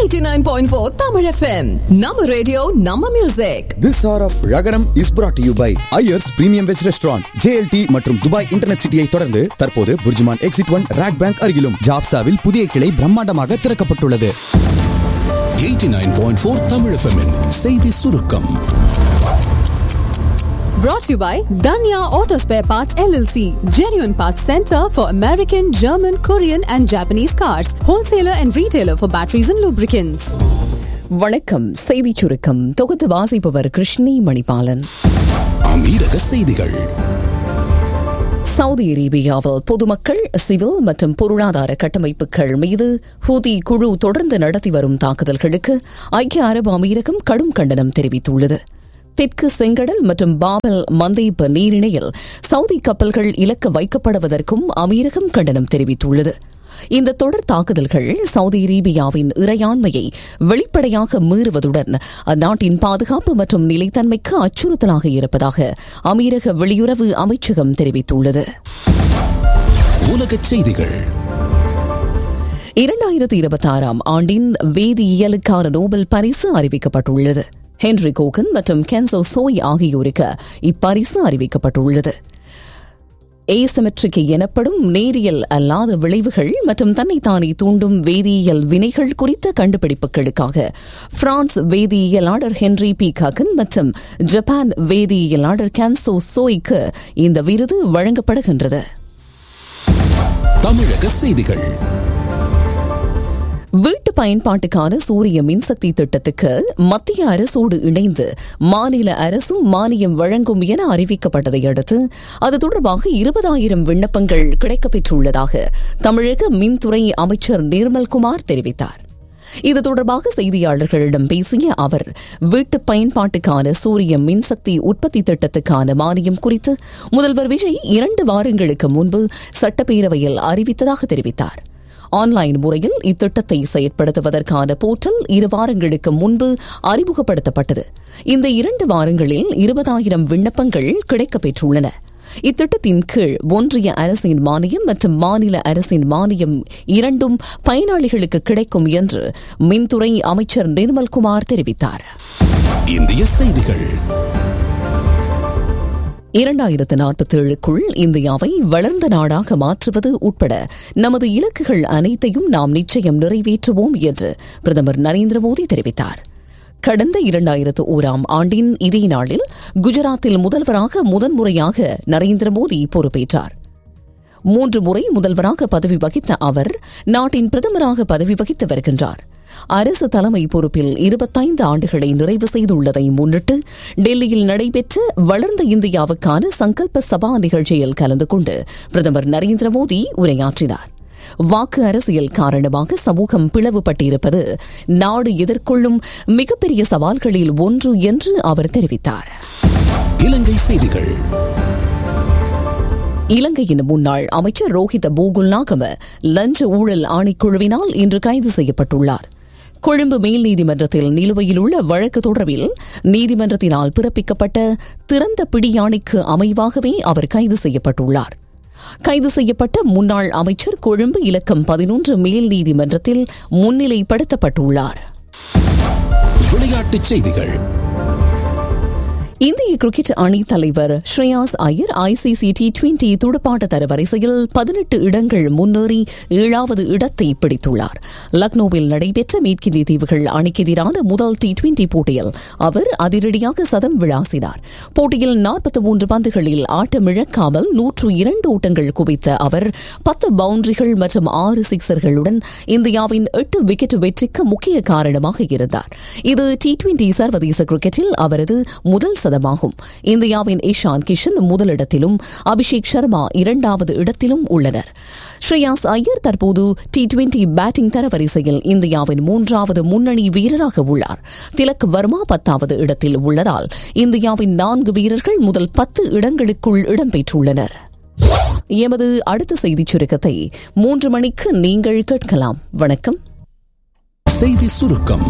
89.4 Tamil FM. Nama radio, Nama music. This hour of Ragaram is brought to you by Ayers Premium Veg Restaurant, JLT மற்றும் Dubai internet சிட்டியை தொடர்ந்து தற்போது BurJuman exit one RAK bank அருகிலும் ஜாப்சாவில் புதிய கிளை பிரம்மாண்டமாக திறக்கப்பட்டுள்ளது 89.4 Tamil FM -இன் செய்தி சுருக்கம் Brought to you by Danya Auto Spare Parts LLC. Genuine Parts Center for American, German, Korean and Japanese cars. Wholesaler and retailer for batteries and lubricants. வணக்கம் செய்திச் சுருக்கம் தொகுத்து வாசிப்பவர் கிருஷ்ணி மணிபாலன் அமீரக செய்திகள் சவுதி அரேபியாவில் பொதுமக்கள் சிவில் மற்றும் பொருளாதார கட்டமைப்புகள் மீது ஹூதி குழு தொடர்ந்து நடத்தி வரும் தாக்குதல்களுக்கு ஐக்கிய அரபு அமீரகம் கடும் கண்டனம் தெரிவித்துள்ளது தெற்கு செங்கடல் மற்றும் பாபல் மந்தேப் நீரிணையில் சவுதி கப்பல்கள் இலக்க வைக்கப்படுவதற்கும் அமீரகம் கண்டனம் தெரிவித்துள்ளது இந்த தொடர் தாக்குதல்கள் சவுதி அரேபியாவின் இறையாண்மையை வெளிப்படையாக மீறுவதுடன் அந்நாட்டின் பாதுகாப்பு மற்றும் நிலைத்தன்மைக்கு அச்சுறுத்தலாக இருப்பதாக அமீரக வெளியுறவு அமைச்சகம் தெரிவித்துள்ளது உலகச் செய்திகள் இரண்டாயிரத்தி இருபத்தி ஆறாம் ஆண்டின் வேதியியலுக்கான நோபல் பரிசு அறிவிக்கப்பட்டுள்ளது ஹென்ரி கோகன் மற்றும் கென்சோ சோய் ஆகியோருக்கு இப்பரிசு அறிவிக்கப்பட்டுள்ளது ஏசமெட்ரிக் எனப்படும் நேரியல் அல்லாத விளைவுகள் மற்றும் தன்னைத்தானே தூண்டும் வேதியியல் வினைகள் குறித்த கண்டுபிடிப்புகளுக்காக பிரான்ஸ் வேதியியலாளர் ஹென்ரி பி ககன் மற்றும் ஜப்பான் வேதியியலாளர் கேன்சோ சோய்க்கு இந்த விருது வழங்கப்படுகின்றது தமிழக செய்திகள் வீட்டு பயன்பாட்டுக்கான சூரிய மின்சக்தி திட்டத்துக்கு மத்திய அரசோடு இணைந்து மாநில அரசும் மானியம் வழங்கும் என அறிவிக்கப்பட்டதை அடுத்து அது தொடர்பாக இருபதாயிரம் விண்ணப்பங்கள் கிடைக்கப்பெற்றுள்ளதாக தமிழக மின்துறை அமைச்சர் நிர்மல்குமார் தெரிவித்தார் இது தொடர்பாக செய்தியாளர்களிடம் பேசிய அவர் வீட்டு பயன்பாட்டுக்கான சூரிய மின்சக்தி உற்பத்தி திட்டத்துக்கான மானியம் குறித்து முதல்வர் விஜய் இரண்டு வாரங்களுக்கு முன்பு சட்டப்பேரவையில் அறிவித்ததாக தெரிவித்தார் ஆன்லைன் முறையில் இத்திட்டத்தை செயற்படுத்துவதற்கான போர்ட்டல் இரு வாரங்களுக்கு முன்பு அறிமுகப்படுத்தப்பட்டது இந்த இரண்டு வாரங்களில் இருபதாயிரம் விண்ணப்பங்கள் கிடைக்கப்பெற்றுள்ளன இத்திட்டத்தின் கீழ் ஒன்றிய அரசின் மானியம் மற்றும் மாநில அரசின் மானியம் இரண்டும் பயனாளிகளுக்கு கிடைக்கும் என்று மின்துறை அமைச்சர் நிர்மல்குமார் தெரிவித்தார் இந்திய செய்திகள் இரண்டாயிரத்து நாற்பத்தேழுக்குள் இந்தியாவை வளர்ந்த நாடாக மாற்றுவது உட்பட நமது இலக்குகள் அனைத்தையும் நாம் நிச்சயம் நிறைவேற்றுவோம் என்று பிரதமர் நரேந்திர மோடி தெரிவித்தார் கடந்த இரண்டாயிரத்து ஓராம் ஆண்டின் இதே நாளில் குஜராத்தில் முதல்வராக முதன்முறையாக நரேந்திர மோடி பொறுப்பேற்றார் மூன்று முறை முதல்வராக பதவி வகித்த அவர் நாட்டின் பிரதமராக பதவி வகித்து வருகின்றார் அரசு தலைமை பொறுப்பில் இருபத்தைந்து ஆண்டுகளை நிறைவு செய்துள்ளதை முன்னிட்டு டெல்லியில் நடைபெற்ற வளர்ந்த இந்தியாவுக்கான சங்கல்ப சபா நிகழ்ச்சியில் கலந்து கொண்டு பிரதமர் நரேந்திர மோடி உரையாற்றினார் வாக்கு அரசியல் காரணமாக சமூகம் பிளவுபட்டிருப்பது நாடு எதிர்கொள்ளும் மிகப்பெரிய சவால்களில் ஒன்று என்று அவர் தெரிவித்தார் இலங்கை செய்திகள் இலங்கையின் முன்னாள் அமைச்சர் ரோஹித பூகுல்நாகம லஞ்ச ஊழல் ஆணைக்குழுவினால் இன்று கைது செய்யப்பட்டுள்ளார் கொழும்பு மேல் நீதிமன்றத்தில் நிலுவையில் உள்ள வழக்கு தொடர்பில் நீதிமன்றத்தினால் பிறப்பிக்கப்பட்ட திறந்த பிடியாணைக்கு அமைவாகவே அவர் கைது செய்யப்பட்டுள்ளார் கைது செய்யப்பட்ட முன்னாள் அமைச்சர் கொழும்பு இலக்கம் பதினொன்று மேல் நீதிமன்றத்தில் முன்னிலைப்படுத்தப்பட்டுள்ளார் விளையாட்டுச் செய்திகள் இந்திய கிரிக்கெட் அணி தலைவர் Shreyas Iyer ICC T twenty துடுப்பாட்ட தரவரிசையில் பதினெட்டு இடங்கள் முன்னேறி ஏழாவது இடத்தை பிடித்துள்ளார் லக்னோவில் நடைபெற்ற மேற்கிந்திய தீவுகள் அணிக்கு எதிரான முதல் டி டுவெண்டி போட்டியில் அவர் அதிரடியாக சதம் விளாசினார் போட்டியில் நாற்பத்தி மூன்று பந்துகளில் ஆட்டமிழக்காமல் நூற்று இரண்டு ஓட்டங்கள் குவித்த அவர் பத்து பவுண்டரிகள் மற்றும் ஆறு சிக்சர்களுடன் இந்தியாவின் எட்டு விக்கெட் வெற்றிக்கு முக்கிய காரணமாக இருந்தார் இது டி டுவெண்டி சர்வதேச கிரிக்கெட்டில் அவரது முதல் சதமாகும் இந்தியாவின் இஷான் கிஷன் முதலிடத்திலும் அபிஷேக் சர்மா இரண்டாவது இடத்திலும் உள்ளனர் ஸ்ரேயாஸ் ஐயர் தற்போது டி டுவெண்டி பேட்டிங் தரவரிசையில் இந்தியாவின் மூன்றாவது முன்னணி வீரராக உள்ளார் திலக் வர்மா பத்தாவது இடத்தில் உள்ளதால் இந்தியாவின் நான்கு வீரர்கள் முதல் பத்து இடங்களுக்குள் இடம்பெற்றுள்ளனர் எமது அடுத்த செய்திச் சுருக்கத்தை மூன்று மணிக்கு நீங்கள் கேட்கலாம் வணக்கம் செய்தி சுருக்கம்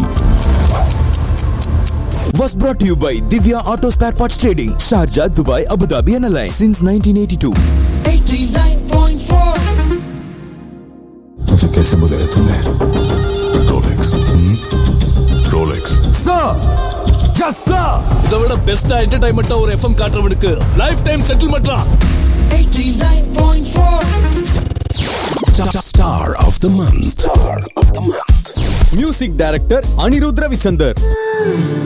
Was brought to you by Divya Auto Spare Parts Trading, Sharjah, Dubai, Abu Dhabi and Alliance since 1982. मुझे कैसे बुलाया तूने रोलेक्स இதை விட பெஸ்டா என்டர்டைன்மெண்டா ஒரு எஃப்எம் காட்டுறவனுக்கு லைஃப் டைம் செட்டில்மெண்ட்லாம் 89.4 Star of the month. Star of the month. Music director Anirudh Ravichander